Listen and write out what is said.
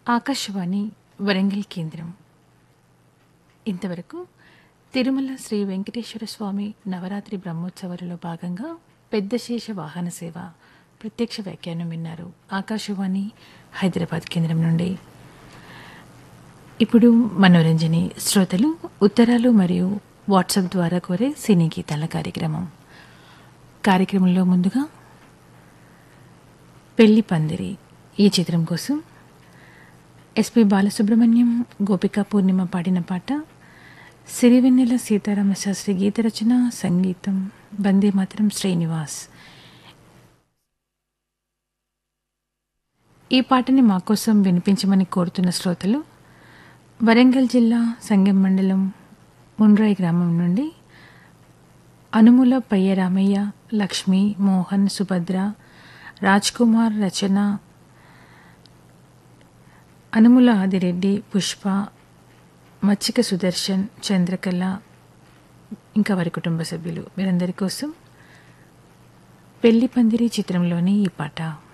ఆకాశవాణి వరంగల్ కేంద్రం ఇంతవరకు తిరుమల శ్రీ వెంకటేశ్వర స్వామి నవరాత్రి బ్రహ్మోత్సవాలలో భాగంగా పెద్దశేష వాహన సేవ ప్రత్యక్ష వ్యాఖ్యానం విన్నారు ఆకాశవాణి హైదరాబాద్ కేంద్రం నుండి ఇప్పుడు మనోరంజని శ్రోతలు ఉత్తరాలు మరియు వాట్సాప్ ద్వారా కోరే సినీ గీతాల కార్యక్రమం కార్యక్రమంలో ముందుగా పెళ్లి పందిరి ఈ చిత్రం కోసం ఎస్పి బాలసుబ్రహ్మణ్యం గోపికా పూర్ణిమ పాడిన పాట సిరివెన్నెల సీతారామ శాస్త్రి గీత రచన సంగీతం వందే మాత్రం శ్రీనివాస్ ఈ పాటని మా కోసం వినిపించమని కోరుతున్న శ్రోతలు వరంగల్ జిల్లా సంగెం మండలం ముండ్రాయి గ్రామం నుండి అనుముల పయ్య రామయ్య లక్ష్మి మోహన్ సుభద్ర రాజ్ కుమార్ రచన అనుముల ఆదిరెడ్డి పుష్ప మచ్చిక సుదర్శన్ చంద్రకళ ఇంకా వారి కుటుంబ సభ్యులు వీరందరి కోసం పెళ్లి పందిరి చిత్రంలోని ఈ పాట